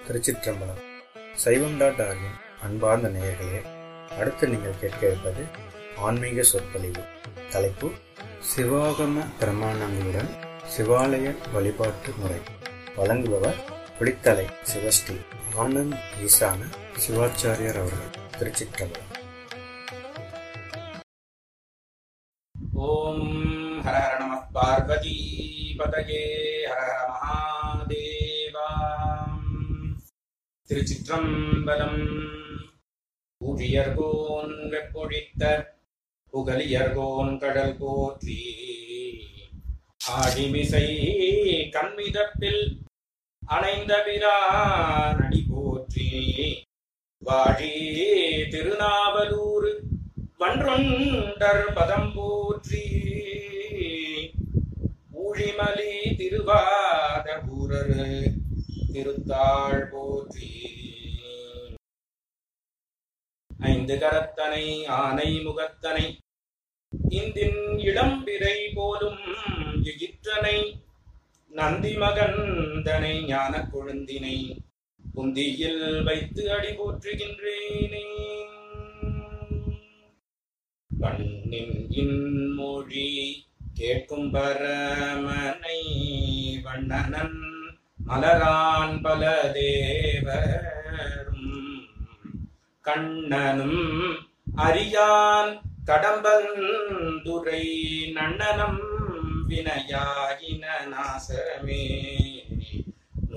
திருச்சிற்றம்பலம் சைவம் டாட் ஆர்கின் அன்பார்ந்த நேயர்களே அடுத்து நீங்கள் கேட்க இருப்பது ஆன்மீக சொற்பொழிவு தலைப்பு சிவாகம பிரமாணங்களுடன் சிவாலய வழிபாட்டு முறை வழங்குபவர் குளித்தலை சிவஸ்ரீ ஆனந்த் ஈசான சிவாச்சாரியர் அவர்கள் திருச்சிற்றம்பலம் ஓம் ஹர ஹர நம பார்வதி பதகே ஹர ஹர மகாதேவா திருச்சிற்றம்பலம் ஊழியர்கோன் வெப்பொழித்த புகலியர்கோன் கடல் போற்றி ஆடிமிசை கண்மிதப்பில் அணைந்த பிரானடி போற்றி வாழி திருநாவலூர் வன்றொண்டர் பதம் போற்றி ஊழிமலி திருவாத ஊரர் திருத்தாள் போற்றி ஐந்து கரத்தனை ஆனை முகத்தனை இந்தின் இளம்பிறை போலும் எகிற்றனை நந்தி மகந்தனை ஞான கொழுந்தினை புந்தியில் வைத்து அடி போற்றுகின்றேனே கண்ணின் இன்மொழி கேட்கும் பரமனை வண்ணனன் மலரான் பல தேவரும் கண்ணனும் அறியான் கடம்பந்துரை நன்னனம் வினையாயின நாசமே